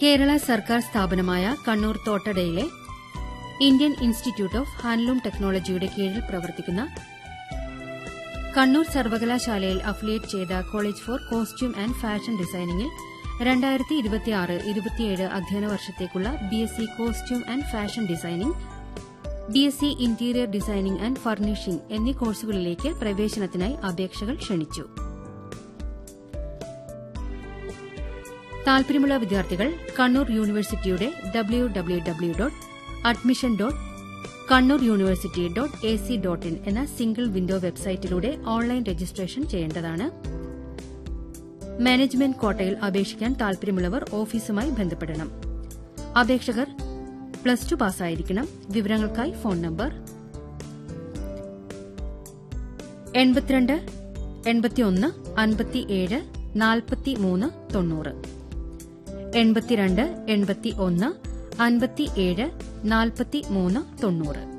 കേരള സർക്കാർ സ്ഥാപനമായ കണ്ണൂർ തോട്ടടയിലെ ഇന്ത്യൻ ഇൻസ്റ്റിറ്റ്യൂട്ട് ഓഫ് ഹാൻഡ്ലൂം ടെക്നോളജിയുടെ കീഴിൽ പ്രവർത്തിക്കുന്ന കണ്ണൂർ സർവകലാശാലയിൽ അഫിലിയേറ്റ് ചെയ്ത college for costume and fashion ഡിസൈനിംഗിൽ രണ്ടായിരത്തി ഇരുപത്തിയാറ് ഇരുപത്തിയേഴ് അധ്യയന വർഷത്തേക്കുള്ള BSc costume and fashion designing BSc interior designing and furnishing എന്നീ കോഴ്സുകളിലേക്ക് പ്രവേശനത്തിനായി അപേക്ഷകൾ ക്ഷണിച്ചു താൽപര്യമുള്ള വിദ്യാർത്ഥികൾ കണ്ണൂർ യൂണിവേഴ്സിറ്റിയുടെ W W W dot admission dot Kannur university dot A C dot in എന്ന സിംഗിൾ വിൻഡോ വെബ്സൈറ്റിലൂടെ ഓൺലൈൻ രജിസ്ട്രേഷൻ ചെയ്യേണ്ടതാണ് മാനേജ്മെന്റ് കോട്ടയിൽ അപേക്ഷിക്കാൻ താൽപര്യമുള്ളവർ ഓഫീസുമായി ബന്ധപ്പെടണം അപേക്ഷകർ പ്ലസ് ടു പാസ്സായിരിക്കണം വിവരങ്ങൾക്കായി ഫോൺ നമ്പർ എൺപത്തിരണ്ട് എൺപത്തിയൊന്ന് അൻപത്തിയേഴ് നാൽപ്പത്തിമൂന്ന് തൊണ്ണൂറ് എൺപത്തിരണ്ട് എൺപത്തി ഒന്ന് അൻപത്തിയേഴ് നാൽപ്പത്തിമൂന്ന് തൊണ്ണൂറ്